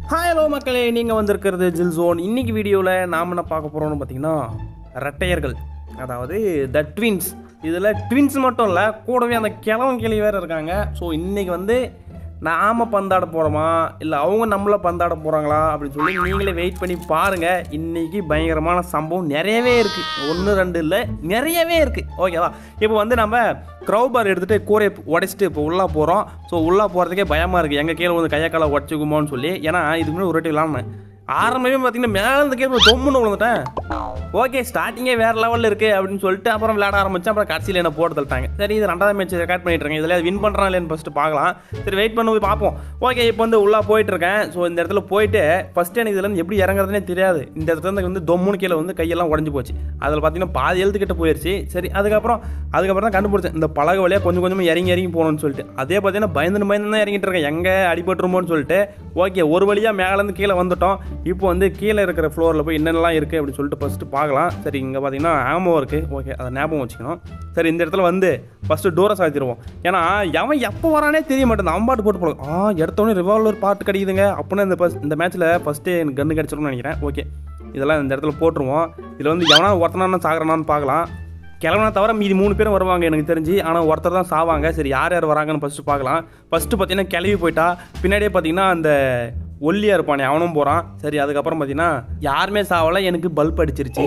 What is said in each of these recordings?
hi hello மக்களே நீங்கள் வந்திருக்கிறது ஜில் ஜோன் இன்னைக்கு வீடியோவில் நாம் என்ன பார்க்க போகிறோம்னு பார்த்தீங்கன்னா ரெட்டையர்கள் அதாவது த ட்வின்ஸ் இதில் ட்வின்ஸ் மட்டும் இல்லை கூடவே அந்த கிழவன் கிளி வேறு இருக்காங்க ஸோ இன்றைக்கி வந்து நாம பந்தாட போகிறோமா இல்லை அவங்க நம்மளை பந்தாட போகிறாங்களா அப்படின்னு சொல்லி நீங்களே வெயிட் பண்ணி பாருங்கள் இன்றைக்கி பயங்கரமான சம்பவம் நிறையவே இருக்குது ஒன்று ரெண்டு இல்லை நிறையவே இருக்குது ஓகேவா இப்போ வந்து நம்ம க்ரௌபார் எடுத்துகிட்டு கூரையை உடைச்சிட்டு இப்போ உள்ளே போகிறோம் ஸோ உள்ளே போகிறதுக்கே பயமாக இருக்குது எங்கள் கீழே வந்து கையை காலை உடச்சிக்குமோன்னு சொல்லி ஏன்னா இதுக்கு முன்னாடி ஒரு வாட்டி விளாட்னேன் ஆரம்பமே பார்த்தீங்கன்னா மேலே இருந்து கீழே தொம்முன்னு விழுந்துட்டேன் ஓகே ஸ்டார்டிங்கே வேறு லெவலில் இருக்குது அப்படின்னு சொல்லிட்டு அப்புறம் விளையாட ஆரம்பிச்சு அப்புறம் கடைசியில் என்ன போட்டு தள்ளிட்டாங்க சரி இது ரெண்டாவது மேட்ச் ரெக்கார்ட் பண்ணிட்டு இருக்கேன் இதில் வின் பண்ணுறான் இல்லைன்னு ஃபஸ்ட்டு பார்க்கலாம் சரி வெயிட் பண்ணி போய் பார்ப்போம் ஓகே இப்போ வந்து உள்ளே போயிட்டு இருக்கேன் ஸோ இந்த இடத்துல போயிட்டு ஃபஸ்ட்டு எனக்கு இதில் இருந்து எப்படி இறங்குறதுனே தெரியாது இந்த இடத்துல இருந்து வந்து தொம்முன்னு கீழே வந்து கையெல்லாம் உடஞ்சி போச்சு அதில் பார்த்தீங்கன்னா பாதி எழுத்துக்கிட்ட போயிடுச்சு சரி அதுக்கப்புறம் அதுக்கப்புறம் தான் கண்டுபிடிச்சேன் இந்த பழக வழியாக கொஞ்சம் கொஞ்சமாக இறங்கி இறங்கி போகணும்னு சொல்லிட்டு அதே பார்த்தீங்கன்னா பயந்து பயந்து தான் இறங்கிட்டு இருக்கேன் எங்கே அடிபட்டுருமோன்னு சொல்லிட்டு ஓகே ஒரு வழியாக மேலேருந்து கீழே வந்துட்டோம் இப்போ வந்து கீழே இருக்கிற ஃப்ளோரில் போய் என்னென்னலாம் இருக்குது அப்படின்னு சொல்லிட்டு ஃபஸ்ட்டு பார்க்கலாம் சரி இங்கே பார்த்தீங்கன்னா ஆமோ இருக்குது ஓகே அதை ஞாபகம் வச்சுக்கணும் சரி இந்த இடத்துல வந்து ஃபஸ்ட்டு டோரை சாத்திடுவோம் ஏன்னா எவன் எப்போ வரானே தெரிய மாட்டேன் அம்பாட்டு போட்டு போகலாம் ஆ எடுத்தோடனே ரிவால்வர் பாட்டு கிடைக்குதுங்க அப்படின்னா இந்த ஃபஸ்ட் இந்த மேட்ச்சில் ஃபஸ்ட்டு எனக்கு கன்று கிடச்சிரும்னு நினைக்கிறேன் ஓகே இதெல்லாம் இந்த இடத்துல போட்டுருவோம் இதில் வந்து எவனா ஒருத்தனான சாகுறானான்னு பார்க்கலாம் கிழவனை தவிர மீதி மூணு பேரும் வருவாங்க எனக்கு தெரிஞ்சு ஆனால் ஒருத்தர் தான் சாவாங்க சரி யார் யார் வராங்கன்னு ஃபஸ்ட்டு பார்க்கலாம் ஃபஸ்ட்டு பார்த்தீங்கன்னா கிளவி போயிட்டா பின்னாடியே பார்த்தீங்கன்னா அந்த ஒல்லியாக இருப்பானே அவனும் போகிறான் சரி அதுக்கப்புறம் பார்த்தீங்கன்னா யாருமே சாவலை எனக்கு பல்ப் அடிச்சிருச்சு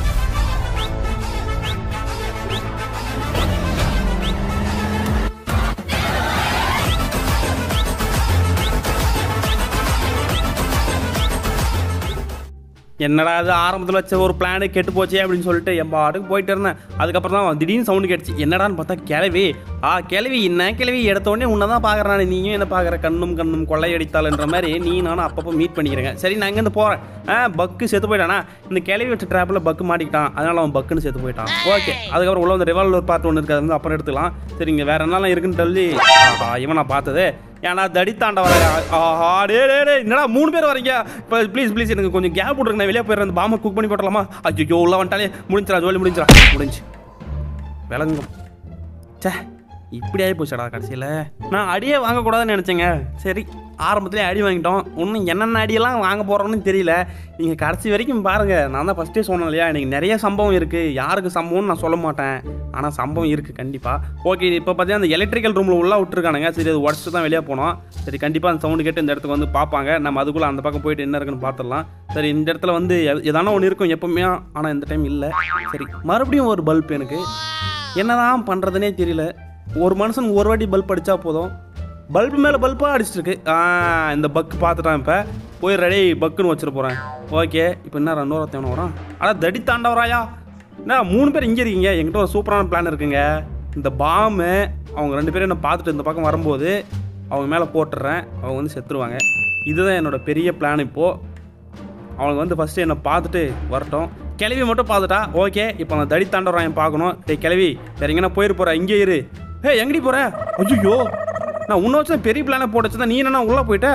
என்னடா அது ஆரம்பத்தில் வச்ச ஒரு பிளானு கெட்டு போச்சே அப்படின்னு சொல்லிட்டு என் பாட்டுக்கு போயிட்டு இருந்தேன் அதுக்கப்புறம் தான் திடீர்னு சவுண்டு கேட்டுச்சு என்னடான்னு பார்த்தா கிளவி ஆ கிளவி என்ன கிளவி எடுத்த உடனே உன்னை தான் பார்க்குறானே நீயும் என்ன பார்க்குற கண்ணும் கண்ணும் கொள்ளையடித்தாள்ன்ற மாதிரி நீ நானும் அப்பப்போ மீட் பண்ணிக்கிறேங்க சரி நான் இங்கேருந்து போகிறேன் ஆ பக்கு செத்து போயிட்டானா இந்த கிளவி வச்ச ட்ராப்பில் பக்கு மாட்டிக்கிட்டான் அதனால அவன் பக்குன்னு செத்து போயிட்டான் ஓகே அதுக்கப்புறம் உள்ள வந்து ரிவால்வர் பார்ட் ஒன்று இருக்குது அது வந்து அப்புறம் எடுத்துக்கலாம் சரி இங்கே வேற என்னலாம் இருக்குன்னு சொல்லி ஆஹா, இவன் நான் பார்த்தது ஏன்னா தடித்தாண்ட வர ஆஹா டே டே டே என்னடா மூணு பேர் வரீங்க இப்போ ப்ளீஸ் ப்ளீஸ் எனக்கு கொஞ்சம் கேப் விட்ருங்க நான் வெளியே போயிடுறேன் அந்த பாம்பை குக் பண்ணி போட்டலாமா ஐயோ உள்ள வந்துட்டாலே முடிஞ்சிடா ஜோலி முடிஞ்சிடா முடிஞ்சு விளங்கும் ச்சே இப்படி ஆகி போச்சுடா கடைசியில் நான் அடியே வாங்கக்கூடாதுன்னு நினச்சேங்க சரி ஆரம்பத்திலே அடி வாங்கிட்டோம் இன்னும் என்னென்ன அடியெல்லாம் வாங்க போகிறோம்னு தெரியல நீங்கள் கடைசி வரைக்கும் பாருங்கள் நான் தான் ஃபஸ்ட்டே சொன்னேன் இல்லையா எனக்கு நிறைய சம்பவம் இருக்குது யாருக்கு சம்பவம்னு நான் சொல்ல மாட்டேன் ஆனால் சம்பவம் இருக்குது கண்டிப்பாக ஓகே இப்போ பார்த்தீங்கன்னா அந்த எலக்ட்ரிக்கல் ரூமில் உள்ள விட்டுருக்கானுங்க சரி அது உடச்சிட்டு தான் வெளியே போனோம் சரி கண்டிப்பாக அந்த சவுண்டு கேட்டு இந்த இடத்துக்கு வந்து பார்ப்பாங்க நம்ம அதுக்குள்ளே அந்த பக்கம் போயிட்டு என்ன இருக்குன்னு பார்த்துடலாம் சரி இந்த இடத்துல வந்து எ- எதான ஒன்று இருக்கும் எப்பவுமே ஆனால் இந்த டைம் இல்லை சரி மறுபடியும் ஒரு பல்ப் எனக்கு என்னதான் பண்ணுறதுனே தெரியல ஒரு மனுஷனுக்கு ஒரு வாட்டி பல்ப் அடித்தா போதும் பல்பு மேலே பல்பாக அடிச்சிட்டு இருக்கு ஆ இந்த பக்கு பார்த்துட்டான் இப்போ போய் ரெடி பக்குன்னு வச்சுட்டு போகிறேன் ஓகே இப்போ என்ன ரெண்டு தேவன வரான் ஆனால் தடி தாண்டவராயா என்ன மூணு பேர் இங்கே இருக்கீங்க என்கிட்ட ஒரு சூப்பரான பிளான் இருக்குங்க இந்த பாம்பு அவங்க ரெண்டு பேரும் என்ன பார்த்துட்டு இந்த பக்கம் வரும்போது அவங்க மேலே போட்டுடுறேன் அவங்க வந்து செத்துருவாங்க இதுதான் என்னோட பெரிய பிளான் இப்போது அவனுக்கு வந்து ஃபஸ்ட்டு என்னை பார்த்துட்டு வரட்டும் கிளவி மட்டும் பார்த்துட்டா ஓகே இப்போ நான் தடி தாண்டவராயன் பார்க்கணும் டேய் கிளவி வேற எங்கன்னா போயிரு போகிற இங்கே இரு ஏ எங்கடி போகிற ஐயோ நான் உன்னை வச்சு தான் பெரிய பிளானை போட்டு வச்சுதான் நீ என்ன உள்ளே போயிட்ட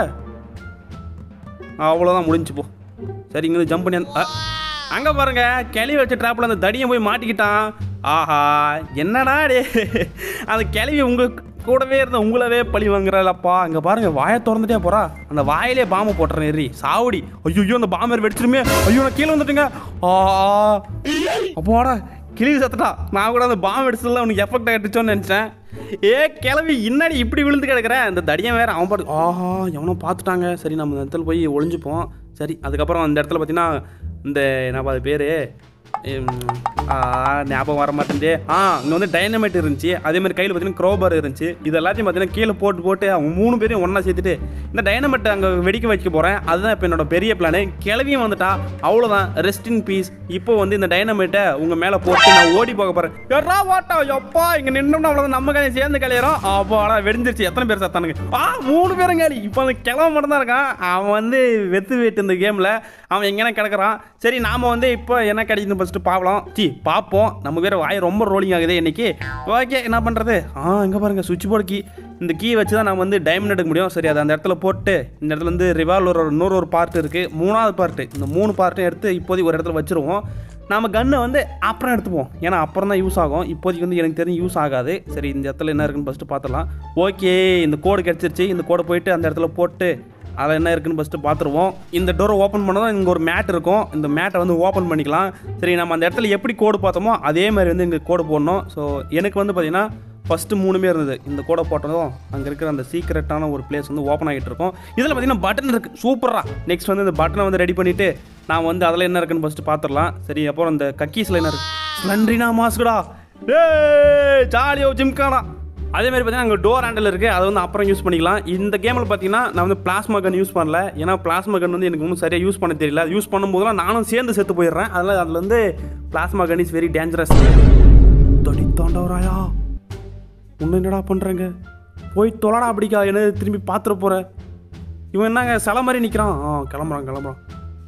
அவ்வளோதான் முடிஞ்சு போ சரி இங்கே ஜம்ப் பண்ணி அந்த- அ, அங்க பாருங்க கிளவி வச்ச ட்ராப்பில் அந்த தடியை போய் மாட்டிக்கிட்டான் ஆஹா என்னடா டே அந்த கிளவி உங்க கூடவே இருந்த உங்களவே பழி வாங்குறாளப்பா அங்க பாருங்க வாயை திறந்துட்டே போறா அந்த வாயிலே பாம்பு போட்டுறேன் எரி சாவடி ஐயோ அந்த பாம்பர் வெடிச்சிருமே ஐயோ நான் கீழே வந்துட்டுங்க ஆ அப்போடா கிளவி சத்தட்டா நான் கூட அந்த பாம்பு வெடிச்சதுல உனக்கு எஃபெக்ட் ஆகிட்டுச்சோன்னு நினச்சேன் ஏ கிளவி இன்னாடி இப்படி விழுந்து கிடக்குறேன் அந்த தடியன் வேற அவன் பாட்டு ஆஹா எவனோ பார்த்துட்டாங்க சரி நம்ம இந்த இடத்துல போய் ஒளிஞ்சுப்போம் சரி அதுக்கப்புறம் அந்த இடத்துல பார்த்தீங்கன்னா இந்த என்னப்பா அது பேர் ஞாபகம் வர மாட்டேங்குது ஆ இங்கே வந்து டைனமைட் இருந்துச்சு அதே மாதிரி கையில் பார்த்தீங்கன்னா க்ரோபர் இருந்துச்சு இது எல்லாத்தையும் பார்த்தீங்கன்னா கீழே போட்டு போட்டு அவங்க மூணு பேரையும் ஒன்றா சேர்த்துட்டு இந்த டைனமைட் அங்கே வெடிக்க வைக்க போகிறேன் அதுதான் இப்போ என்னோட பெரிய பிளானு கிளவியும் வந்துட்டா அவ்வளோதான் ரெஸ்ட் இன் பீஸ் இப்போ வந்து இந்த டைனமைட்டை உங்கள் மேலே போட்டு நான் ஓடி போக போகிறேன் எட்ரா ஓட்டா எப்பா இங்கே நின்னோம்னா அவ்வளோதான் நம்ம கலையை சேர்ந்து கலையிறோம் அப்பாடா வெடிஞ்சிருச்சு எத்தனை பேர் சத்தானுங்க ஆ மூணு பேரும் காலி இப்போ அந்த கிழவன் மட்டும் தான் இருக்கான் அவன் வந்து வெத்து வெட்டு இந்த கேமில் அவன் எங்கேனா கிடக்குறான் சரி நாம் வந்து இப்போ என்ன கிடைக்குதுன்னு ஃபஸ்ட்டு பார்க்கலாம் சி பார்ப்போம் நம்ம வேறு வாய் ரொம்ப ரோலிங் ஆகுது இன்னைக்கு ஓகே என்ன பண்ணுறது ஆ இங்கே பாருங்கள் சுவிட்ச் போர்டு கீ இந்த கீ வச்சு தான் நம்ம வந்து டைமண்ட் எடுக்க முடியும் சரி அதை அந்த இடத்துல போட்டு இந்த இடத்துல வந்து ரிவால்வர் ஒரு இன்னொரு ஒரு பார்ட் இருக்குது மூணாவது பார்ட்டு இந்த மூணு பார்ட்டையும் எடுத்து இப்போதைக்கு ஒரு இடத்துல வச்சுருவோம் நம்ம கன்னை வந்து அப்புறம் எடுத்துப்போம் ஏன்னா அப்புறம் தான் யூஸ் ஆகும் இப்போதைக்கு வந்து எனக்கு தெரிஞ்சு யூஸ் ஆகாது சரி இந்த இடத்துல என்ன இருக்குன்னு ஃபஸ்ட்டு பார்த்துடலாம் ஓகே இந்த கோடு கிடச்சிருச்சு இந்த கோடை போயிட்டு அந்த இடத்துல போட்டு அதில் என்ன இருக்குன்னு ஃபஸ்ட்டு பார்த்துருவோம் இந்த டோரை ஓப்பன் பண்ணதும் இங்கே ஒரு மேட் இருக்கும் இந்த மேட்டை வந்து ஓப்பன் பண்ணிக்கலாம் சரி நம்ம அந்த இடத்துல எப்படி கோடு பார்த்தோமோ அதே மாதிரி வந்து இங்கே கோடு போடணும் ஸோ எனக்கு வந்து பார்த்தீங்கன்னா ஃபஸ்ட்டு மூணுமே இருந்தது இந்த கோடை போட்டதும் அங்கே இருக்கிற அந்த சீக்ரெட்டான ஒரு பிளேஸ் வந்து ஓப்பன் ஆகிட்டு இருக்கும் இதில் பார்த்தீங்கன்னா பட்டன் இருக்குது சூப்பராக நெக்ஸ்ட் வந்து இந்த பட்டனை வந்து ரெடி பண்ணிவிட்டு நான் வந்து அதில் என்ன இருக்குன்னு ஃபஸ்ட்டு பார்த்துடலாம் சரி அப்புறம் இந்த கக்கீஸில் என்ன இருக்குது ஸ்லண்ட்ரினா மாஸ்குடா டேய் ஜாலியோ ஜிம்கானா அதே மாதிரி பார்த்தீங்கன்னா அங்கே டோர் ஹேண்டில் இருக்குது அதை வந்து அப்புறம் யூஸ் பண்ணிக்கலாம் இந்த கேமில் பார்த்தீங்கன்னா நான் வந்து பிளாஸ்மா கன் யூஸ் பண்ணல ஏன்னா பிளாஸ்மா கன் வந்து எனக்கு ஒன்றும் சரியாக யூஸ் பண்ண தெரியல யூஸ் பண்ணும்போதெல்லாம் நானும் சேர்ந்து செத்து போயிடுறேன் அதனால் அதில் வந்து plasma gun is very dangerous தடி தாண்டவராயா உன்னை என்னடா பண்ணுறேங்க போய் தொலைடா அப்படிக்கா என்ன திரும்பி பார்த்துட போகிற இவன் என்னங்க சில மாதிரி நிற்கிறான் ஆ கிளம்புறான் கிளம்புறான்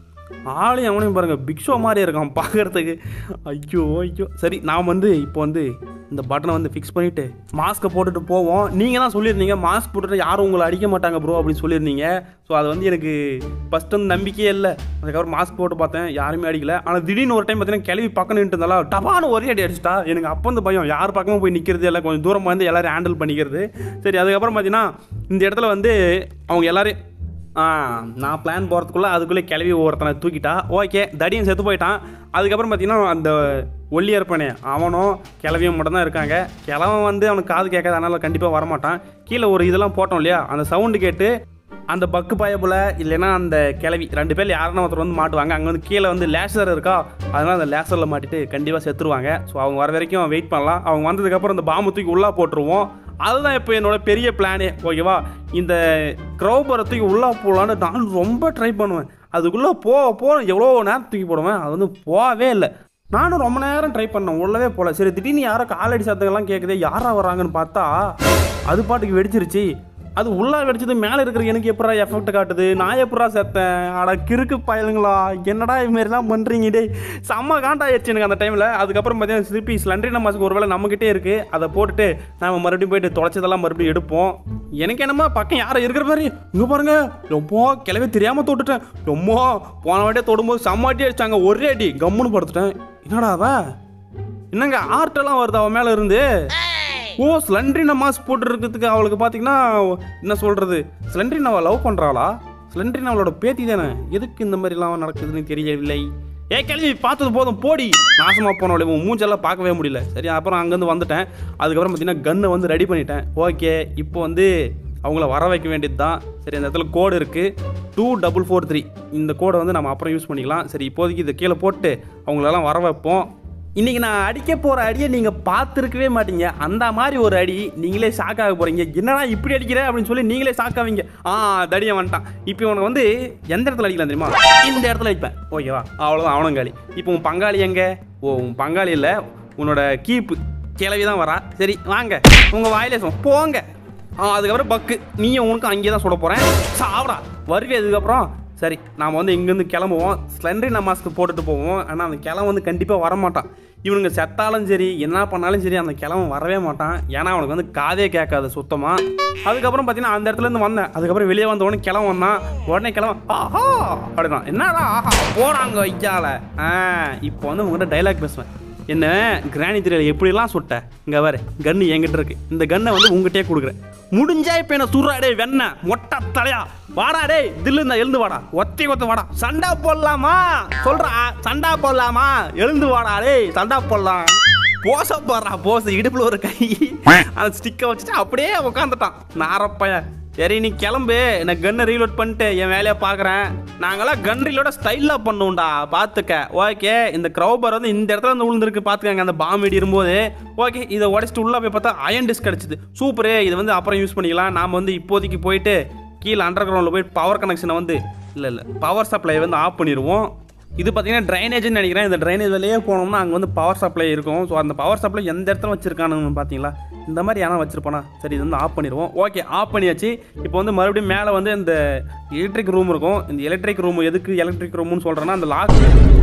ஆளையும் அவனையும் பாருங்க பிக் ஷோ மாதிரி இருக்கான் பார்க்கறதுக்கு ஐயோ ஐயோ சரி நான் வந்து இப்போ வந்து இந்த பட்டனை வந்து ஃபிக்ஸ் பண்ணிவிட்டு மாஸ்க்கை போட்டுட்டு போவோம் நீங்கள் தான் சொல்லியிருந்தீங்க மாஸ்க் போட்டுட்டு யாரும் உங்களை அடிக்க மாட்டாங்க ப்ரோ அப்படின்னு சொல்லியிருந்தீங்க ஸோ அது வந்து எனக்கு ஃபஸ்ட் வந்து நம்பிக்கையே இல்லை அதுக்கப்புறம் மாஸ்க் போட்டு பார்த்தேன் யாருமே அடிக்கல ஆனால் திடீர்னு ஒரு டைம் பார்த்தீங்கன்னா கிளவி பக்கம் நின்றுட்டு இருந்தாலும் டபான்னு ஒரே அடி அடிச்சிட்டா எனக்கு அப்போ வந்து பயம் யார் பக்கமும் போய் நிற்கிறது இல்லை கொஞ்சம் தூரமாக வந்து எல்லாரும் ஹேண்டில் பண்ணிக்கிறது சரி அதுக்கப்புறம் பார்த்தீங்கன்னா இந்த இடத்துல வந்து அவங்க எல்லாரையும் ஆ நான் பிளான் போகிறதுக்குள்ளே அதுக்குள்ளே கிளவி ஒருத்தனை தூக்கிட்டா ஓகே தடியன் செத்து போயிட்டான் அதுக்கப்புறம் பார்த்தீங்கன்னா அந்த ஒல்லி இருப்பானே அவனும் கிளவியும் மட்டும் தான் இருக்காங்க கிழவன் வந்து அவனுக்கு காது கேட்காத அதனால் கண்டிப்பாக வரமாட்டான் கீழே ஒரு இதெல்லாம் போட்டோம் இல்லையா அந்த சவுண்டு கேட்டு அந்த பக்கு பயப்புல இல்லைன்னா அந்த கிளவி ரெண்டு பேர் யாருன்னா ஒருத்தர் வந்து மாட்டுவாங்க அங்கே வந்து கீழே வந்து லேசர் இருக்கா அதனால் அந்த லேசரில் மாட்டிட்டு கண்டிப்பாக செத்துருவாங்க ஸோ அவங்க வர வரைக்கும் வெயிட் பண்ணலாம் அவங்க வந்ததுக்கப்புறம் இந்த பாம்பு தூக்கி உள்ளே போட்டுருவோம் அதுதான் இப்போ என்னோட பெரிய பிளானே ஓகேவா இந்த க்ரௌபரை தூக்கி உள்ளே போகலான்னு நான் ரொம்ப ட்ரை பண்ணுவேன் அதுக்குள்ளே போ போ எவ்வளோ நேரம் தூக்கி போடுவேன் அது வந்து போகவே இல்லை நானும் ரொம்ப நேரம் ட்ரை பண்ணேன் உள்ளவே போகல சரி திடீர்னு யாரோ காலடி சத்தங்கள்லாம் கேட்குதே யாரா வராங்கன்னு பார்த்தா அது பாட்டுக்கு வெடிச்சிருச்சு அது உள்ளே வெடிச்சது மேலே இருக்கிற எனக்கு எப்படா எஃபெக்ட் காட்டுது நான் எப்படா செத்தேன் அட கிறுக்கு பயலுங்களா என்னடா இது மாதிரிலாம் பண்ணுறீங்க டேய் செம்ம காண்டாயிடுச்சு எனக்கு அந்த டைமில் அதுக்கப்புறம் பார்த்தீங்கன்னா திருப்பி ஸ்லண்ட்ரி நமாஸ்க்கு ஒருவேளை நம்மக்கிட்டே இருக்குது அதை போட்டுட்டு நாம மறுபடியும் போயிட்டு தொலைச்சதெல்லாம் மறுபடியும் எடுப்போம் எனக்கு என்னமோ பக்கம் யாரும் இருக்கிற மாதிரி இங்கே பாருங்க ரொம்ப கிளவே தெரியாமல் தொட்டுட்டேன் ரொம்ப போன வாட்டியே தொடும்போது செம்மாட்டி அடிச்சாங்க ஒரே அடி கம்முன்னு படுத்துட்டேன் என்னடா அவ என்னங்க ஆர்ட்டெல்லாம் வருது அவன் மேலே இருந்து ஓ ஸ்லண்ட்ரினா மாஸ்க் போட்டுருக்கிறதுக்கு அவளுக்கு பார்த்தீங்கன்னா என்ன சொல்கிறது ஸ்லண்ட்ரினாவை லவ் பண்ணுறாளா ஸ்லண்ட்ரினா அவளோட பேத்தி தானே எதுக்கு இந்த மாதிரிலாம் நடக்குதுன்னு தெரியவில்லை ஏ கேள்வி பார்த்தது போதும் போடி நாசமாக போனவளே உன் மூஞ்செல்லாம் பார்க்கவே முடியல சரி அப்புறம் அங்கேருந்து வந்துட்டேன் அதுக்கப்புறம் பார்த்தீங்கன்னா கன்னை வந்து ரெடி பண்ணிட்டேன் ஓகே இப்போ வந்து அவங்கள வர வைக்க வேண்டியது தான் சரி அந்த இடத்துல கோடு இருக்குது டூ டபுள் ஃபோர் த்ரீ இந்த கோடை வந்து நம்ம அப்புறம் யூஸ் பண்ணிக்கலாம் சரி இப்போதைக்கு இதை கீழே போட்டு அவங்களெல்லாம் வர வைப்போம் இன்னைக்கு நான் அடிக்க போற அடியை நீங்க பார்த்துருக்கவே மாட்டீங்க அந்த மாதிரி ஒரு அடி நீங்களே ஷாக் ஆக போறீங்க என்னடா இப்படி அடிக்கிற அப்படின்னு சொல்லி நீங்களே ஷாக் ஆவீங்க ஆ தடியை வந்துட்டான் இப்போ உனக்கு வந்து எந்த இடத்துல அடிக்கலாம் தெரியுமா இந்த இடத்துல அடிப்பேன் ஓகேவா அவ்வளோதான் அவனும் காலி இப்போ உன் பங்காளி எங்க ஓ உன் பங்காளி இல்லை உன்னோட கீப்பு கிளவி தான் வரா சரி வாங்க உங்க வாயிலே சொல் போங்க ஆ அதுக்கப்புறம் பக்கு நீயும் உனக்கும் அங்கேயே தான் சுட போகிறேன் சாவடா வருவே அதுக்கப்புறம் சரி நாம் வந்து இங்கேருந்து கிளம்புவோம் ஸ்லெண்ட்ரி நமாஸ்க்கு போட்டுட்டு போவோம் ஆனால் அந்த கிளம்பு வந்து கண்டிப்பாக வரமாட்டான் இவனுங்க செத்தாலும் சரி என்ன பண்ணாலும் சரி அந்த கிழவன் வரவே மாட்டான் ஏன்னா அவனுக்கு வந்து காதே கேட்காது சுத்தமாக அதுக்கப்புறம் பார்த்தீங்கன்னா அந்த இடத்துல இருந்து வந்தேன் அதுக்கப்புறம் வெளியே வந்த உடனே கிளம்பு வந்தான் உடனே கிளம்பு ஆஹா அப்படின்னா என்னடா ஆஹா போறாங்க வைக்கால ஆ இப்போ வந்து உங்கள்கிட்ட டைலாக் பேசுவேன் என்ன கிராணி தெரியல எப்படிலாம் சுட்ட இங்க பாரு கன்னு என்கிட்ட இருக்கு இந்த கன்னை வந்து உங்ககிட்டயே கொடுக்குறேன் முடிஞ்சா இப்ப என்ன சுடுறா டேய் வெண்ண மொட்டை தலையா வாடா டேய் தில்லு இந்த எழுந்து வாடா ஒத்தி கொத்து வாடா சண்டா போடலாமா சொல்றா சண்டா போடலாமா எழுந்து வாடா டேய் சண்டா போடலாம் போச போடுறா போஸ் இடுப்புல ஒரு கை அந்த ஸ்டிக்கை வச்சுட்டு அப்படியே உட்காந்துட்டான் நாரப்பைய சரி நீ கிளம்பு நான் கன்னை ரீலோட் பண்ணிட்டு என் வேலையை பார்க்குறேன் நாங்களாம் கன் ரீலோட ஸ்டைலாக பண்ணுவோம்டா பார்த்துக்க ஓகே இந்த க்ரௌபர் வந்து இந்த இடத்துல வந்து விழுந்திருக்கு பார்த்துக்கங்க அந்த பாம்பு இடிக்கும்போது ஓகே இதை உடச்சிட்டு உள்ளே போய் பார்த்தா அயன் டிஸ்க் கிடச்சிது சூப்பரு இதை வந்து அப்புறம் யூஸ் பண்ணிக்கலாம் நாம் வந்து இப்போதைக்கு போயிட்டு கீழே அண்டர் கிரவுண்டில் போய் பவர் கனெக்ஷனை வந்து இல்லை இல்லை பவர் சப்ளை வந்து ஆஃப் பண்ணிடுவோம் இது பார்த்தீங்கன்னா ட்ரைனேஜ்னு நினைக்கிறேன் இந்த ட்ரைனேஜ் வழியே போனோம்னா அங்கே வந்து பவர் சப்ளை இருக்கும் ஸோ அந்த பவர் சப்ளை எந்த இடத்துல வச்சிருக்கானுன்னு பார்த்தீங்களா இந்த மாதிரி யாரா வச்சிருப்பானா சரி இது வந்து ஆஃப் பண்ணிடுவோம் ஓகே ஆஃப் பண்ணியாச்சு இப்போ வந்து மறுபடியும் மேலே வந்து இந்த எலக்ட்ரிக் ரூம் இருக்கும் இந்த எலக்ட்ரிக் ரூம் எதுக்கு எலக்ட்ரிக் ரூம்னு சொல்கிறேன்னா அந்த லாக்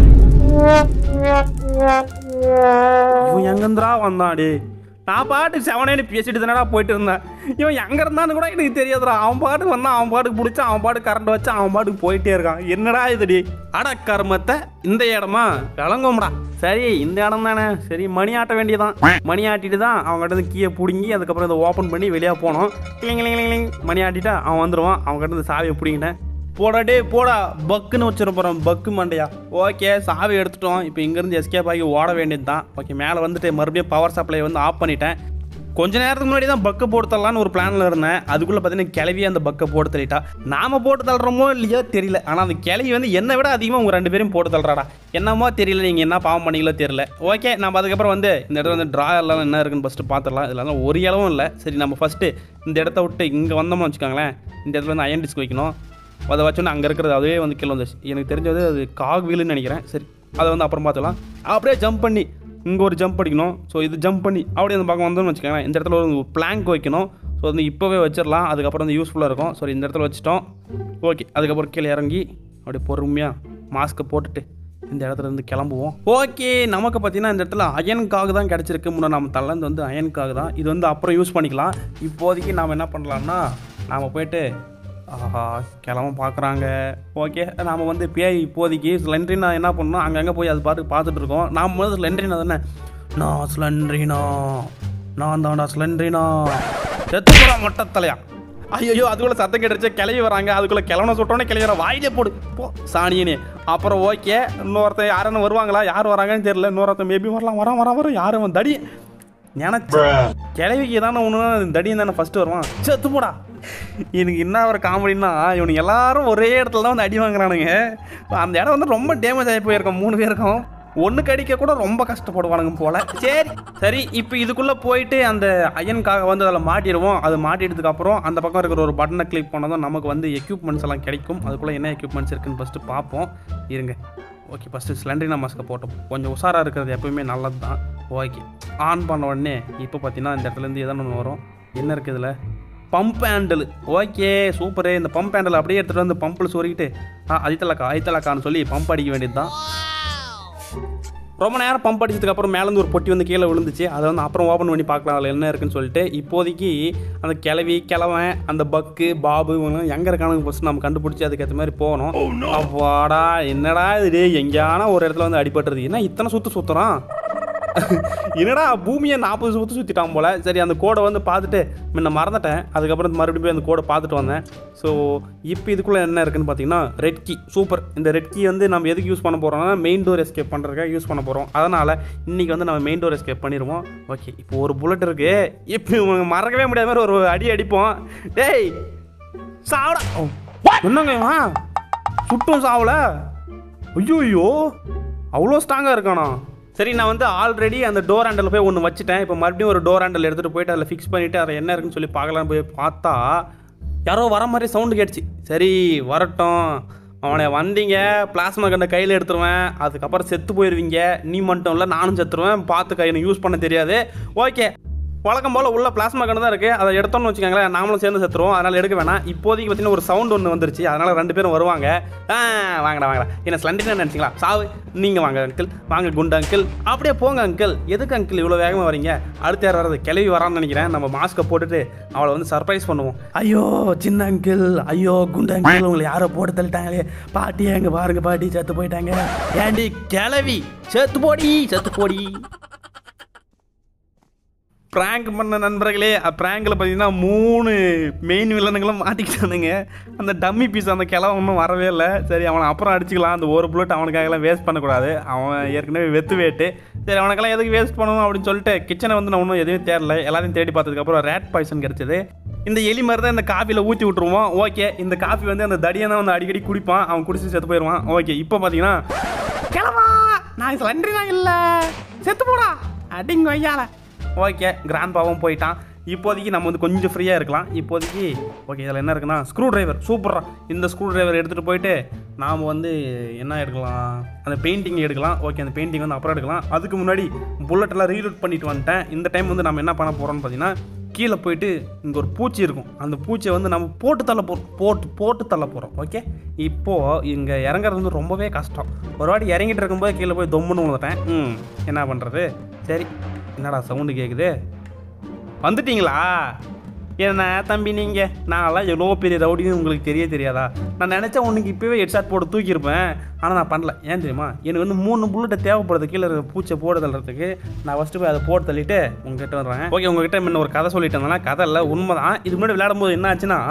இவன் எங்கேருந்துடா வந்தான் டே நான் பாட்டு செவனேன்னு பேசிட்டு தானடா போயிட்டு இருந்தேன் இவன் எங்கே இருந்தான்னு கூட எனக்கு தெரியாதுடா அவன் பாட்டுக்கு வந்தான் அவன் பாட்டுக்கு பிடிச்சான் அவன் பாட்டுக்கு கரண்ட் வச்சு அவன் பாட்டுக்கு போயிட்டே இருக்கான் என்னடா இதுடி அட கர்மத்தை இந்த இடமா கிளங்கும்டா சரி இந்த இடம் தானே சரி மணி ஆட்ட வேண்டியதான் மணி ஆட்டிட்டு தான் அவங்ககிட்ட இருந்து கீயை பிடுங்கி அதுக்கப்புறம் இதை ஓப்பன் பண்ணி வெளியே போனோம் கிளிங் கிளிங் கிளிங் கிளிங் மணி ஆட்டிட்டா அவன் வந்துடுவான் அவங்ககிட்ட இருந்து சாவியை பிடிங்கிட்டேன் போடா டே போடா பக்குன்னு வச்சிட போகிறோம் பக்கு மண்டையா ஓகே சாவி எடுத்துட்டோம் இப்போ இங்கேருந்து எஸ்கேப் ஆகி ஓட வேண்டியது தான் ஓகே மேலே வந்துட்டு மறுபடியும் பவர் சப்ளை வந்து ஆஃப் பண்ணிட்டேன் கொஞ்ச நேரத்துக்கு முன்னாடி தான் பக்கை போட்டு தரலான்னு ஒரு பிளானில் இருந்தேன் அதுக்குள்ளே பார்த்தீங்கன்னா கிளவி அந்த பக்கை போட்டு தள்ளிட்டா நாம போட்டு தள்ளுறோமோ இல்லையோ தெரியல ஆனால் அந்த கிளவி வந்து என்னை விட அதிகமாக உங்கள் ரெண்டு பேரும் போட்டு தள்ளுறாடா என்னமோ தெரியல நீங்கள் என்ன பாவம் பண்ணீங்களோ தெரியல ஓகே நம்ம அதுக்கப்புறம் வந்து இந்த இடத்துல வந்து ட்ராயர்லாம் என்ன இருக்குன்னு ஃபஸ்ட்டு பார்த்துடலாம் இதில் ஒரு இளவும் இல்லை சரி நம்ம ஃபஸ்ட்டு இந்த இடத்த விட்டு இங்கே வந்தோம்னு வச்சுக்கோங்களேன் இந்த இடத்துல வந்து அயன் டிஸ்க் வைக்கணும் அதை வச்சோன்னே அங்கே இருக்கிறது அதுவே வந்து கீழே வந்துச்சு எனக்கு தெரிஞ்சது அது காக் வீலுன்னு நினைக்கிறேன் சரி அதை வந்து அப்புறம் பார்த்துக்கலாம் அப்படியே ஜம்ப் பண்ணி இங்கே ஒரு ஜம்ப் அடிக்கணும் ஸோ இது ஜம்ப் பண்ணி அப்படியே அந்த பக்கம் வந்தோம்னு வச்சுக்கோங்களேன் இந்த இடத்துல ஒரு பிளாங்க் வைக்கணும் ஸோ வந்து இப்போவே வச்சிடலாம் அதுக்கப்புறம் வந்து யூஸ்ஃபுல்லாக இருக்கும் ஸோ இந்த இடத்துல வச்சுட்டோம் ஓகே அதுக்கப்புறம் கீழே இறங்கி அப்படியே பொறுமையாக மாஸ்க்கை போட்டுட்டு இந்த இடத்துல இருந்து கிளம்புவோம் ஓகே நமக்கு பார்த்தீங்கன்னா இந்த இடத்துல அயன்காக தான் கிடச்சிருக்கு முன்னே நம்ம தள்ளந்து வந்து அயன்காக தான் இது வந்து அப்புறம் யூஸ் பண்ணிக்கலாம் இப்போதைக்கு நாம் என்ன பண்ணலாம்னா நாம் போயிட்டு ஆஹா கிளம்ப பார்க்குறாங்க ஓகே நாம் வந்து பேய் இப்போதைக்கு ஸ்லெண்ட்ரினா என்ன பண்ணணும் அங்கங்கே போய் அது பாட்டு பார்த்துட்டு இருக்கோம் நாம் வந்து ஸ்லெண்ட்ரினா தானே நான் ஸ்லெண்ட்ரினா நான் தான்டா ஸ்லெண்ட்ரினா செத்து போடா மொட்டை தலையா ஐயோ அதுக்குள்ள சத்தம் கேட்டுருச்சு கிளவி வராங்க அதுக்குள்ள கிளவனை சுட்டோன்னே கிளவிற வாயிலே போடு போ சாணியனே அப்புறம் ஓகே இன்னொருத்தன் யாருன்னு வருவாங்களா யார் வராங்கன்னு தெரியல இன்னொருத்தன் மேபி வரலாம் வரான் வரான் வரும் யாரும் அவன் தடி நினச்சி கிளவிக்கு தானே ஒன்று தடியும் தானே ஃபஸ்ட்டு வருவான் செத்து போடா எனக்கு என்ன ஒரு காமெடின்னா இவனுக்கு எல்லாரும் ஒரே இடத்துல தான் வந்து அடி வாங்குறானுங்க அந்த இடம் வந்து ரொம்ப டேமேஜ் ஆகி போயிருக்கோம் மூணு பேருக்கும் ஒன்றுக்கு அடிக்க கூட ரொம்ப கஷ்டப்படுவானுங்க போல சரி சரி இப்போ இதுக்குள்ளே போயிட்டு அந்த அயன்காக வந்து அதில் மாட்டிடுவோம் அது மாட்டிட்டதுக்கு அப்புறம் அந்த பக்கம் இருக்கிற ஒரு பட்டனை கிளிக் பண்ணதும் நமக்கு வந்து எக்யூப்மெண்ட்ஸ் எல்லாம் கிடைக்கும் அதுக்குள்ளே என்ன எக்யூப்மெண்ட்ஸ் இருக்குன்னு ஃபஸ்ட்டு பார்ப்போம் இருங்க ஓகே ஃபஸ்ட்டு சிலிண்டரினா மாஸ்க்கை போட்டோம் கொஞ்சம் உஷாராக இருக்கிறது எப்பவுமே நல்லது தான் ஓகே ஆன் பண்ண உடனே இப்போ பார்த்தீங்கன்னா இந்த இடத்துலேருந்து எதனா ஒன்று வரும் என்ன இருக்குது இதில் பம்ப் ஹேண்டில் ஓகே சூப்பரு இந்த பம்ப் ஹேண்டில் அப்படியே எடுத்துகிட்டு வந்து பம்பில் சொருகிட்டு ஆ அதித்தலக்கா அதித்தலக்கான்னு சொல்லி பம்ப் அடிக்க வேண்டியது தான் ரொம்ப நேரம் பம்ப் அடிச்சதுக்கு அப்புறம் மேலேருந்து ஒரு பொட்டி வந்து கீழே விழுந்துச்சு அதை வந்து அப்புறம் ஓப்பன் பண்ணி பார்க்கலாம் அதில் என்ன இருக்குன்னு சொல்லிட்டு இப்போதைக்கு அந்த கிளவி கிழவன் அந்த பக்கு பாபு இவங்கெல்லாம் எங்கே இருக்கானுங்க ஃபஸ்ட் நம்ம கண்டுபிடிச்சி அதுக்கேற்ற மாதிரி போகணும் அவ்வாடா என்னடா இது டேய், எங்கேயானா ஒரு இடத்துல வந்து அடிபட்டுறது என்ன இத்தனை சுற்று சுற்றுறான் என்னடா பூமியை நாற்பது சுற்று சுற்றிட்டான் போல சரி அந்த கோடை வந்து பார்த்துட்டு முன்ன மறந்துட்டேன் அதுக்கப்புறம் மறுபடியும் போய் அந்த கோடை பார்த்துட்டு வந்தேன் ஸோ இப்போ இதுக்குள்ளே என்ன இருக்குன்னு பார்த்தீங்கன்னா ரெட் கீ சூப்பர் இந்த ரெட் கீ வந்து நம்ம எதுக்கு யூஸ் பண்ண போகிறோம்னா மெயின் டோர் எஸ்கேப் பண்ணுறதுக்காக யூஸ் பண்ண போகிறோம் அதனால் இன்றைக்கி வந்து நம்ம மெயின் டோர் எஸ்கேப் பண்ணிடுவோம் ஓகே இப்போ ஒரு புல்லட் இருக்குது இப்போ இவங்க மறக்கவே முடியாத மாதிரி ஒரு அடி அடிப்போம் டேய் சாவடா ஓ, என்னங்க இவன் சுட்டும் சாவல ஐயோ ஐயோ அவ்வளோ ஸ்ட்ராங்காக இருக்கானா சரி நான் வந்து ஆல்ரெடி அந்த டோர் ஹேண்டில் போய் ஒன்று வச்சுட்டேன் இப்போ மறுபடியும் ஒரு டோர் ஹேண்டில் எடுத்துகிட்டு போயிட்டு அதில் ஃபிக்ஸ் பண்ணிவிட்டு அதில் என்ன இருக்குன்னு சொல்லி பார்க்கலான்னு போய் பார்த்தா யாரோ வர மாதிரி சவுண்டு கேட்டுச்சு சரி வரட்டும் அவனை வந்தீங்க பிளாஸ்மா கண்டை கையில் எடுத்துருவேன் அதுக்கப்புறம் செத்து போயிடுவீங்க நீ மட்டும் இல்லை நானும் செத்துருவேன் பார்த்து கை எனக்கு யூஸ் பண்ண தெரியாது ஓகே வழக்கம் போல் உள்ள பிளாஸ்மா கண்ணு தான் இருக்குது அதை எடுத்தோம்னு வச்சுக்கோங்களேன் நாமளும் சேர்ந்து செத்துருவோம் அதனால் எடுக்க வேணாம் இப்போதைக்கு பார்த்தீங்கன்னா ஒரு சவுண்ட் ஒன்று வந்துருச்சு அதனால் ரெண்டு பேரும் வருவாங்க ஆ வாங்கடா வாங்கடா என்ன ஸ்லண்டினா நினச்சிங்களா சாவு நீங்கள் வாங்க அங்கிள் வாங்க குண்டு அங்கிள் அப்படியே போங்க அங்கிள் எதுக்கு அங்கிள் இவ்வளோ வேகமாக வரீங்க அடுத்த யார் வர்றது கிளவி வரான்னு நினைக்கிறேன் நம்ம மாஸ்க்கை போட்டுட்டு அவளை வந்து சர்ப்ரைஸ் பண்ணுவோம் ஐயோ சின்ன அங்கிள் ஐயோ குண்டு அங்கிள் உங்களை யாரோ போட்டு தள்ளிட்டாங்களே பாட்டி எங்க பாருங்க பாட்டி செத்து போயிட்டாங்க ஏண்டி கிளவி செத்து போடி செத்து போடி ப்ராங்க் பண்ண நண்பர்களே ப்ராங்கில் பார்த்தீங்கன்னா மூணு மெயின் வில்லனுங்களும் மாட்டிக்கிட்டானுங்க அந்த டம்மி பீஸ் அந்த கிளவன் ஒன்றும் வரவே இல்லை சரி அவனை அப்புறம் அடிச்சுக்கலாம் அந்த ஒரு புல்லட் அவனுக்காகலாம் வேஸ்ட் பண்ணக்கூடாது அவன் ஏற்கனவே வெத்து வேட்டு சரி அவனுக்கெல்லாம் எதுக்கு வேஸ்ட் பண்ணணும் அப்படின்னு சொல்லிட்டு கிச்சனை வந்து நான் ஒன்றும் எதுவும் தேடல எல்லாத்தையும் தேடி பார்த்ததுக்கப்புறம் ரேட் பாய்சன் கிடச்சிது இந்த எலி மாதிரி தான் இந்த காஃபியில் ஊற்றி விட்ருவோம் ஓகே இந்த காஃபி வந்து அந்த தடியை தான் வந்து அடிக்கடி குடிப்பான் அவன் குடிச்சு செத்து போயிடுவான் ஓகே இப்போ பார்த்தீங்கன்னா கிளவா நான் சிலண்டரி தான் இல்லை செத்து போடா அடிங்க ஐயால ஓகே கிராண்ட் பாவும் போயிட்டான் இப்போதைக்கு நம்ம வந்து கொஞ்சம் ஃப்ரீயாக இருக்கலாம் இப்போதைக்கு ஓகே இதில் என்ன இருக்குன்னா ஸ்க்ரூ டிரைவர் சூப்பரா இந்த ஸ்க்ரூ டிரைவர் எடுத்துகிட்டு போயிட்டு நாம் வந்து என்ன எடுக்கலாம் அந்த பெயிண்டிங் எடுக்கலாம் ஓகே அந்த பெயிண்டிங் வந்து அப்புறம் எடுக்கலாம் அதுக்கு முன்னாடி புல்லட் எல்லாம் ரீலோட் பண்ணிட்டு வந்துட்டேன் இந்த டைம் வந்து நம்ம என்ன பண்ண போகிறோம்னு பார்த்தீங்கன்னா கீழே போயிட்டு இங்கே ஒரு பூச்சி இருக்கும் அந்த பூச்சியை வந்து நம்ம போட்டு தள்ள போகிறோம் போட்டு போட்டு தள்ள போகிறோம் ஓகே இப்போது இங்கே இறங்குறது வந்து ரொம்பவே கஷ்டம் ஒரு வாட்டி இறங்கிட்டு இருக்கும்போது கீழே போய் தொம்முன்னு விழுந்துட்டேன் ம் என்ன பண்ணுறது சரி என்னடா சவுண்டு கேட்குது வந்துட்டீங்களா என்ன தம்பி நீங்கள் நான்லாம் எவ்வளோ பெரிய ரவுடின்னு உங்களுக்கு தெரிய தெரியாதா நான் நினச்சா உனக்கு இப்போவே ஹெட்ஷாட் போட்டு தூக்கியிருப்பேன் ஆனால் நான் பண்ணல ஏன் தெரியுமா எனக்கு வந்து மூணு புல்லட்டை தேவைப்படுது கீழே இருக்க பூச்சை போட்டு தள்ளுறதுக்கு நான் ஃபஸ்ட்டு போய் அதை போட்டு தள்ளிட்டு உங்ககிட்ட வர்றேன் ஓகே உங்ககிட்ட முன்ன ஒரு கதை சொல்லிட்டு இருந்தேன்னா கதை இல்லை உண்மை தான் இது முன்னாடி விளையாடும் போது என்ன ஆச்சுன்னா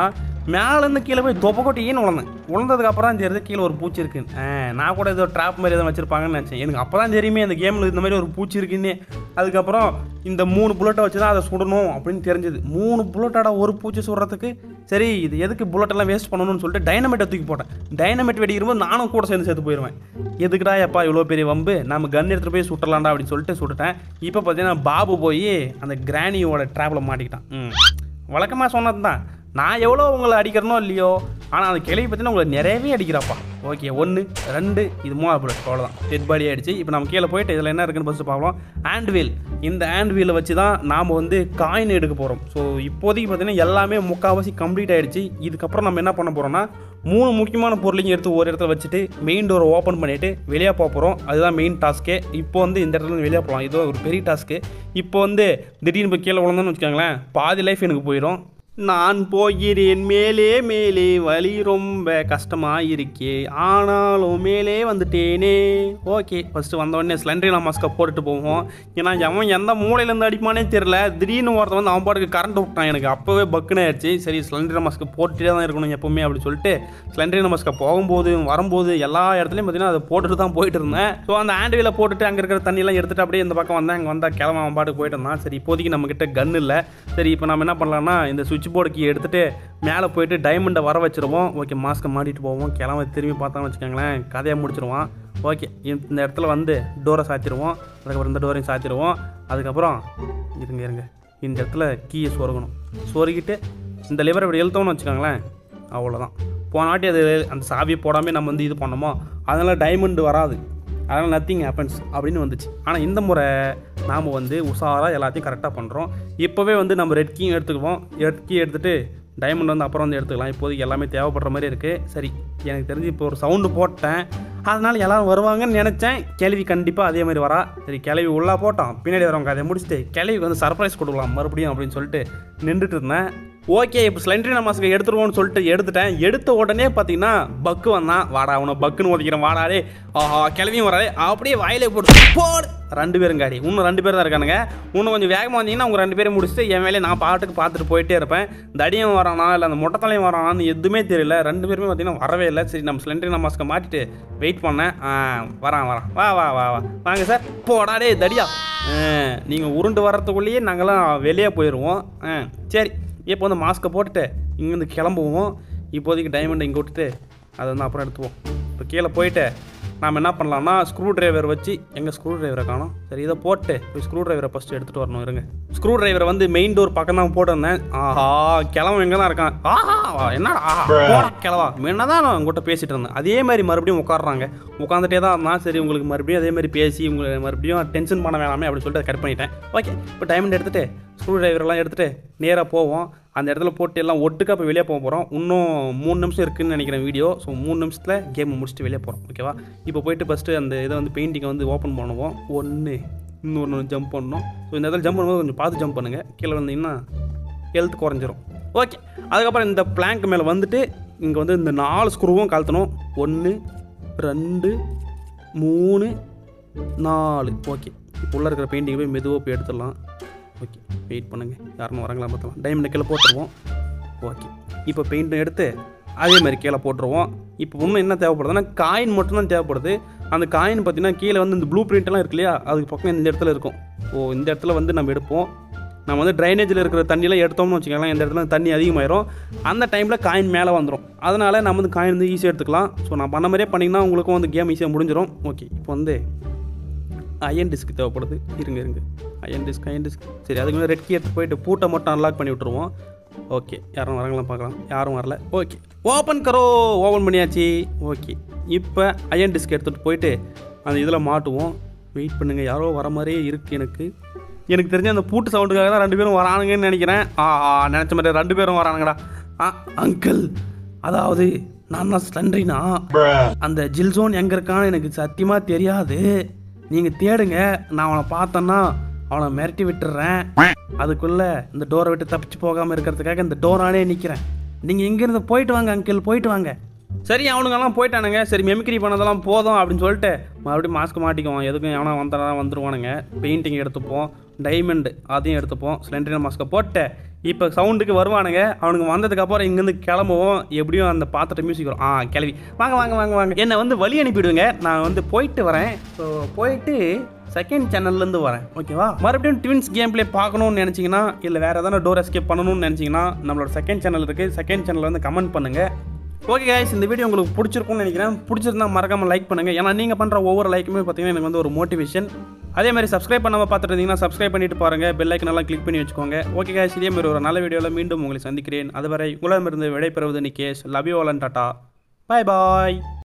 மேலேருந்து கீழே போய் தொப்பை கொட்டின்னு உழந்தேன் உழந்ததுக்கு அப்புறம் தான் தெரியுது கீழே ஒரு பூச்சி இருக்குன்னு ஆ, நான் கூட ஏதோ ட்ராப் மாதிரி எதுவும் வச்சிருப்பாங்கன்னு நினச்சேன் எனக்கு அப்போ தான் தெரியுமே இந்த கேமில் இந்த மாதிரி ஒரு பூச்சி இருக்குன்னு அதுக்கப்புறம் இந்த மூணு புல்லட்டை வச்சு தான் அதை சுடணும் அப்படின்னு தெரிஞ்சது மூணு புல்லட்டோட ஒரு பூச்சி சுடுறதுக்கு சரி இது எதுக்கு bullet எல்லாம் வேஸ்ட் பண்ணணும்னு சொல்லிட்டு டைனமைட்டை தூக்கி போட்டேன் டைனமைட் வெடிக்கிறபோது நானும் கூட சேர்ந்து சேர்த்து போயிடுவேன் எதுக்குடா எப்பா இவ்வளோ பெரிய வம்பு நம்ம கன் எடுத்துகிட்டு போய் சுட்டலாம்டா அப்படின்னு சொல்லிட்டு சுட்டுட்டேன் இப்போ பார்த்தீங்கன்னா பாபு போய் அந்த கிராணியோட ட்ராப்பில் மாட்டிக்கிட்டான் ம் வழக்கமாக சொன்னது தான் நான் எவ்வளோ உங்களை அடிக்கிறனோ இல்லையோ ஆனால் அந்த கிளவி பார்த்தீங்கன்னா உங்களை நிறையவே அடிக்கிறாப்பா ஓகே ஒன்று ரெண்டு இது மூணாவது புல்லட் அவ்வளோதான் டெட் பாடி ஆயிடுச்சு இப்போ நம்ம கீழே போயிட்டு இதில் என்ன இருக்குன்னு ஃபஸ்ட்டு பார்க்கலாம் ஹேண்ட் வீல் இந்த ஹேண்ட் வீலை வச்சு தான் நாம் வந்து காயின் எடுக்க போகிறோம் ஸோ இப்போதைக்கு பார்த்தீங்கன்னா எல்லாமே முக்கால்வாசி கம்ப்ளீட் ஆயிடுச்சு இதுக்கப்புறம் நம்ம என்ன பண்ண போகிறோம்னா மூணு முக்கியமான பொருளையும் எடுத்து ஒரு இடத்துல வச்சுட்டு மெயின் டோரை ஓப்பன் பண்ணிவிட்டு வெளியே போக போகிறோம் அதுதான் மெயின் டாஸ்க்கே இப்போ வந்து இந்த இடத்துல இருந்து வெளியே போகலாம் இது ஒரு பெரிய டாஸ்க்கு இப்போ வந்து திடீர்னு போய் கீழே விழுந்தோன்னு வச்சுக்கோங்களேன் பாதி லைஃப் எனக்கு போயிடும் நான் போகிறேன் மேலே மேலே வழி ரொம்ப கஷ்டமாக இருக்கே ஆனாலும் மேலே வந்துட்டேனே ஓகே ஃபஸ்ட்டு வந்தவொடனே ஸ்லண்டரினா மாஸ்க்கை போட்டுட்டு போவோம் ஏன்னா அவன் எந்த மூலையிலேருந்து அடிப்பானே தெரில திடீர்னு ஒருத்தன் வந்து அவன் பாட்டுக்கு கரண்ட் விட்டான் எனக்கு அப்போவே பக்குன்னு ஆயிடுச்சு சரி ஸ்லண்டரினா மாஸ்க்கு போட்டுட்டே தான் இருக்கணும் எப்பவுமே அப்படின்னு சொல்லிட்டு ஸ்லண்டரினா மாஸ்க்கை போகும்போது வரும்போது எல்லா இடத்துலையும் பார்த்தீங்கன்னா அதை போட்டுட்டு தான் போயிட்டு இருந்தேன் ஸோ அந்த ஹேண்ட் போட்டுட்டு அங்கே இருக்கிற தண்ணியெல்லாம் எடுத்துட்டு அப்படியே இந்த பக்கம் வந்தேன் அங்கே வந்தால் கிளம்ப அவன் பாட்டுக்கு போயிட்டு இருந்தான் சரி இப்போதைக்கு நம்மக்கிட்ட கன் இல்லை சரி இப்போ நம்ம என்ன பண்ணலாம்னா இந்த சுவிட்ச் போர்டு கீ எடுத்துட்டு மேலே போயிட்டு டைமண்டை வர வச்சிருவோம் ஓகே மாஸ்க்கை மாட்டிட்டு போவோம் கிளம்ப திரும்பி பார்த்தோம்னு வச்சுக்கோங்களேன் கதையை முடிச்சிருவான் ஓகே இந்த இடத்துல வந்து டோரை சாத்திடுவோம் அதுக்கப்புறம் இந்த டோரையும் சாத்திடுவோம் அதுக்கப்புறம் இருங்க இருங்க இந்த இடத்துல கீயை சொருகணும் சொருகிட்டு இந்த லிவரை இப்படி இழுத்தோம்னு வச்சுக்கோங்களேன் அவ்வளோதான் போன வாட்டி அது அந்த சாவியை போடாமல் நம்ம வந்து இது பண்ணோமோ அதனால் டைமண்ட் வராது அதனால் நத்திங் ஹேப்பன்ஸ் அப்படின்னு வந்துச்சு ஆனால் இந்த முறை நாம் வந்து உஷாராக எல்லாத்தையும் கரெக்டாக பண்ணுறோம் இப்போவே வந்து நம்ம ரெட் கீ எடுத்துக்குவோம் ரெட் கீ எடுத்துகிட்டு டைமண்ட் வந்து அப்புறம் வந்து எடுத்துக்கலாம் இப்போதைக்கு எல்லாமே தேவைப்படுற மாதிரி இருக்குது சரி எனக்கு தெரிஞ்சு இப்போ ஒரு சவுண்டு போட்டேன் அதனால் எல்லாரும் வருவாங்கன்னு நினச்சேன் கேள்வி கண்டிப்பாக அதே மாதிரி வரா சரி கிளவி உள்ளே போட்டோம் பின்னாடி வரவங்க அதை முடிச்சுட்டு கிளவிக்கு வந்து சர்ப்ரைஸ் கொடுக்கலாம் மறுபடியும் அப்படின்னு சொல்லிட்டு நின்றுட்டு இருந்தேன் ஓகே இப்போ ஸ்லெண்ட்ரினா மாஸ்க்கு எடுத்துருவோம்னு சொல்லிட்டு எடுத்துட்டேன் எடுத்த உடனே பார்த்தீங்கன்னா பக்கு வந்தான் வாடா அவனை பக்குன்னு ஒதுக்கிறேன் வாடாடே ஆஹா கிளவியும் வராதே அப்படியே வாயிலே போட்டு போடு ரெண்டு பேரும் காடி இன்னும் ரெண்டு பேர் தான் இருக்கானுங்க இன்னும் கொஞ்சம் வேகமாக வந்தீங்கன்னா அவங்க ரெண்டு பேரும் முடிச்சுட்டு என் வேலையை நான் பாட்டுக்கு பார்த்துட்டு போயிட்டே இருப்பேன் தடியும் வரானா இல்லை அந்த மொட்டைத்தலையும் வரானான்னு எதுவுமே தெரியல ரெண்டு பேருமே பார்த்தீங்கன்னா வரவே இல்லை சரி நம்ம ஸ்லெண்ட்ரினா மாஸ்க்கை மாட்டிட்டு வெயிட் பண்ணேன் ஆ, வரான் வரான் வா வா வா வா வாங்க சார் போடாடே தடியா நீங்கள் உருண்டு வர்றதுக்குள்ளேயே நாங்களாம் வெளியே போயிடுவோம் ஆ சரி இப்போ வந்து மாஸ்க்கை போட்டுட்டு இங்கேருந்து கிளம்புவோம் இப்போதைக்கு டைமண்டை இங்கே விட்டுட்டு அதை வந்து அப்புறம் எடுத்துவோம் இப்போ கீழே போயிட்டு நாம் என்ன பண்ணலாம்னா ஸ்க்ரூ டிரைவர் வச்சு எங்கே ஸ்க்ரூ டிரைவரை காணோம் சரி இதை போட்டு போய் ஸ்க்ரூ டிரைவரை ஃபஸ்ட்டு எடுத்துகிட்டு வரணும் இருங்க ஸ்க்ரூ டிரைவரை வந்து மெயின் டோர் பக்கம் தான் போட்டிருந்தேன் ஆஹா கிளம்ப எங்கே தான் இருக்கான் ஆஹா என்னடா ஆஹா போடா கிளவா முன்ன தான் நான் உங்கள்கிட்ட பேசிட்டு இருந்தேன் அதே மாதிரி மறுபடியும் உட்காடுறாங்க உட்காந்துட்டே தான் இருந்தான் சரி உங்களுக்கு மறுபடியும் அதே மாதிரி பேசி உங்களுக்கு மறுபடியும் டென்ஷன் பண்ண வேணாமே அப்படின்னு சொல்லிட்டு கட் பண்ணிட்டேன் ஓகே இப்போ டைமண்ட் எடுத்துகிட்டு ஸ்க்ரூ டிரைவரெல்லாம் எடுத்துகிட்டு நேராக போவோம் அந்த இடத்துல போட்டு எல்லாம் ஒட்டுக்கா போய் வெளியே போக போகிறோம் இன்னும் மூணு நிமிஷம் இருக்குன்னு நினைக்கிறேன் வீடியோ ஸோ மூணு நிமிஷத்தில் கேம் முடிச்சுட்டு வெளியே போகிறோம் ஓகேவா இப்போ போயிட்டு ஃபஸ்ட்டு அந்த இதை வந்து பெயிண்டிங்கை வந்து ஓப்பன் பண்ணுவோம் ஒன்று இன்னொன்று ஜம்ப் பண்ணணும் ஸோ இந்த இடத்துல ஜம்ப் பண்ணும்போது கொஞ்சம் பார்த்து ஜம்ப் பண்ணுங்கள் கீழே வந்தீங்கன்னா ஹெல்த் குறைஞ்சிரும் ஓகே அதுக்கப்புறம் இந்த பிளாங்க் மேலே வந்துட்டு இங்கே வந்து இந்த நாலு ஸ்க்ரூவும் கழத்தணும் ஒன்று ரெண்டு மூணு நாலு ஓகே இப்போ உள்ளே இருக்கிற பெயிண்டிங்கை போய் மெதுவாக போய் எடுத்துடலாம் ஓகே வெயிட் பண்ணுங்கள் யாருன்னு வராங்களா பார்த்தலாம் டைமண்ட் கீழே போட்டுருவோம் ஓகே இப்போ பெயிண்ட்டை எடுத்து அதே மாதிரி கீழே போட்டுருவோம் இப்போ இன்னும் என்ன தேவைப்படுதுன்னா காயின் மட்டும்தான் தேவைப்படுது அந்த காயின் பார்த்தீங்கன்னா கீழே வந்து இந்த ப்ளூ பிரிண்ட்லாம் இருக்கு இல்லையா அதுக்கு பக்கம் இந்த இடத்துல இருக்கும் ஓ இந்த இடத்துல வந்து நம்ம எடுப்போம் நம்ம வந்து ட்ரைனேஜில் இருக்கிற தண்ணியெலாம் எடுத்தோம்னு வச்சுக்கோங்களேன் இந்த இடத்துல தண்ணி அதிகமாயிரும் அந்த டைமில் காயின் மேலே வந்துடும் அதனால் நம்ம வந்து காயின் வந்து ஈஸியாக எடுத்துக்கலாம் ஸோ நான் பண்ண மாதிரியே பண்ணிங்கன்னா உங்களுக்கும் வந்து கேம் ஈஸியாக முடிஞ்சிடும் ஓகே இப்போ வந்து அயன் டிஸ்க் தேவைப்படுது இருங்க இருங்க அயன் டிஸ்க் அயன் டிஸ்க் சரி அதுக்கு மேலே ரெட் கீ எடுத்து போயிட்டு பூட்டை மட்டும் அன்லாக் பண்ணி விட்ருவோம் ஓகே யாரும் வராங்களாம் பார்க்கலாம் யாரும் வரல ஓகே ஓப்பன் கரோ ஓப்பன் பண்ணியாச்சு ஓகே இப்போ அயன் டிஸ்க் எடுத்துகிட்டு போயிட்டு அந்த இதில் மாட்டுவோம் வெயிட் பண்ணுங்கள் யாரோ வர மாதிரியே இருக்குது எனக்கு எனக்கு தெரிஞ்ச அந்த பூட்டு சவுண்டுக்காக தான் ரெண்டு பேரும் வரானுங்கன்னு நினைக்கிறேன் ஆ ஆ, நினச்ச மாதிரி ரெண்டு பேரும் வரானுங்கடா ஆ அங்கிள் அதாவது நான் தான் ஸ்லண்ட்ரினா அந்த ஜில் ஜோன் எங்கே இருக்கான்னு எனக்கு சத்தியமாக தெரியாது நீங்கள் தேடுங்க நான் அவனை பார்த்தேன்னா அவனை மிரட்டி விட்டுறேன் அதுக்குள்ளே இந்த டோரை விட்டு தப்பிச்சு போகாமல் இருக்கிறதுக்காக இந்த டோரானே நிற்கிறேன் நீங்கள் இங்கேருந்து போயிட்டு வாங்க அங்கிள் போயிட்டு வாங்க சரி அவனுங்கெல்லாம் போயிட்டானுங்க சரி மெமிக்ரி பண்ணதெல்லாம் போதும் அப்படின்னு சொல்லிட்டு மறுபடியும் மாஸ்க் மாட்டிக்குவோம் எதுக்கும் எவனா வந்தாலும் வந்துருவானுங்க பெயிண்டிங் எடுத்துப்போம் டைமண்டு அதையும் எடுத்துப்போம் ஸ்லெண்டரின மாஸ்க்கை போட்டு இப்போ சவுண்டுக்கு வருவானுங்க அவனுக்கு வந்ததுக்கப்புறம் இங்கேருந்து கிளம்புவோம் எப்படியும் அந்த பாத்திர மியூசிக் வரும் ஆ கிளவி வாங்க வாங்க வாங்க வாங்க என்னை வந்து வழி அனுப்பிவிடுங்க நான் வந்து போயிட்டு வரேன் ஸோ போயிட்டு செகண்ட் சேனல்லேருந்து வரேன் ஓகேவா மறுபடியும் ட்வின்ஸ் கேம் ப்ளே பார்க்கணும்னு நினச்சிங்கன்னா இல்லை வேறு எதனா டோர் எஸ்கேப் பண்ணணும்னு நினச்சிங்கன்னா நம்மளோட செகண்ட் சேனல் இருக்குது செகண்ட் சேனலில் வந்து கமெண்ட் பண்ணுங்கள் ஓகே guys இந்த வீடியோ உங்களுக்கு பிடிச்சிருக்கும்னு நினைக்கிறேன் பிடிச்சிருந்தா மறக்காம லைக் பண்ணுங்க ஏன்னா நீங்கள் பண்ணுற ஒவ்வொரு லைக்குமே பார்த்தீங்கன்னா எனக்கு வந்து ஒரு மோட்டிவேஷன் அதே மாதிரி சப்ஸ்கிரைப் பண்ணாமல் பார்த்துட்டு இருந்தீங்கன்னா சப்ஸ்கிரைப் பண்ணிட்டு பாருங்க பெல் ஐக்கன் எல்லாம் கிளிக் பண்ணி வச்சுக்கோங்க ஓகே guys இதே மாதிரி ஒரு நல்ல வீடியோவில் மீண்டும் உங்களை சந்திக்கிறேன் அதுவரை உங்களிடமிருந்து விடைபெறுவது Nikesh love you all and tata bye bye